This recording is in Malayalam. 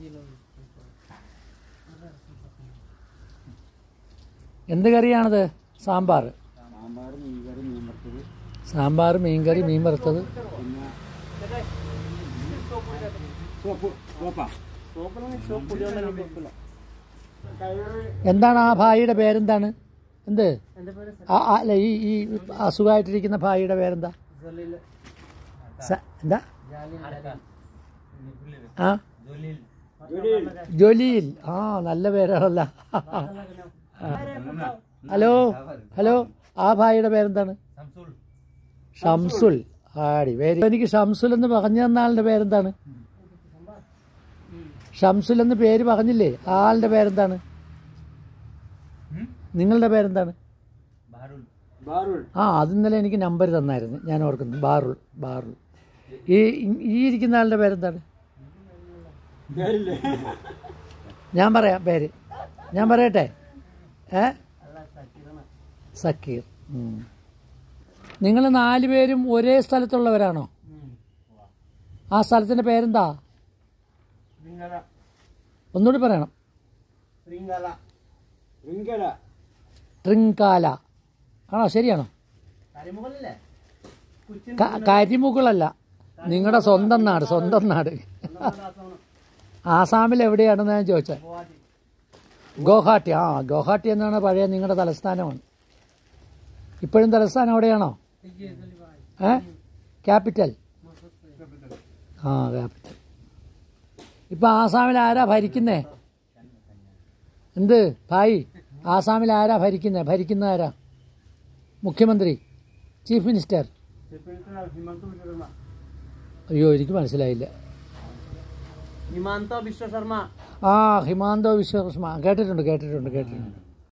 എന്ത് കറിയാണിത് സാമ്പാർ സാമ്പാർ മീൻകറി മീൻ വറുത്തത് സാമ്പാർ മീൻകറി മീൻ വറുത്തത് പിന്നെ സോപ്പ് സോപ്പാ കയറ് എന്താണ് ആ ഭായിയുടെ പേരെന്താണ് എന്ത് ആ ആ, അല്ല ഈ ഈ അസുഖമായിട്ടിരിക്കുന്ന ഭായിയുടെ പേരെന്താ സ- എന്താ ആ ജോലിയിൽ ആ നല്ല പേരാണല്ല ഹലോ ഹലോ ആ ഭായിയുടെ പേരെന്താണ് ഷംസുൽ ആടി പേര് എനിക്ക് ഷംസുൽ എന്ന് പറഞ്ഞു തന്ന ആളുടെ പേരെന്താണ് ഷംസുൽ എന്ന് പേര് പറഞ്ഞില്ലേ ആ ആളുടെ പേരെന്താണ് നിങ്ങളുടെ പേരെന്താണ് ബാറുൾ ആ അത് ഇന്നലെ എനിക്ക് നമ്പർ തന്നായിരുന്നു ഞാൻ ഓർക്കുന്നു ബാറുൾ ബാറുൾ ഈ ഈ ഇരിക്കുന്ന ആളുടെ പേരെന്താണ് പേരില്ലേ ഞാൻ പറയാം പേര് ഞാൻ പറയട്ടെ ഏ സക്കീർ നിങ്ങൾ നാല് പേരും ഒരേ സ്ഥലത്തുള്ളവരാണോ ആ സ്ഥലത്തിന്റെ പേരെന്താ ഒന്നുകൂടി പറയണം റിങ്കല ട്രിങ്കാല ആണോ ശരിയാണോ ക- കരിമുകളല്ല നിങ്ങളുടെ സ്വന്തം നാട് സ്വന്തം നാട് ആസാമിൽ എവിടെയാണെന്ന് ഞാൻ ചോദിച്ചത് ഗോഹാട്ടി ആ ഗോഹാട്ടി എന്നാണ് പഴയ നിങ്ങളുടെ തലസ്ഥാനമാണ് ഇപ്പോഴും തലസ്ഥാനം എവിടെയാണോ ഏ ക്യാപിറ്റൽ ആ ക്യാപിറ്റൽ ഇപ്പൊ ആസാമിൽ ആരാ ഭരിക്കുന്നേ എന്ത് ഭായി ആസാമിൽ ആരാ ഭരിക്കുന്നേ ഭരിക്കുന്ന ആരാ മുഖ്യമന്ത്രി ചീഫ് മിനിസ്റ്റർ അയ്യോ എനിക്ക് മനസ്സിലായില്ല हिमांत विश्व शर्मा ആ ഹിമാന്തോ വിശ്വകൃഷ്ണ കേട്ടിട്ടുണ്ട് കേട്ടിട്ടുണ്ട് കേട്ടിട്ടുണ്ട്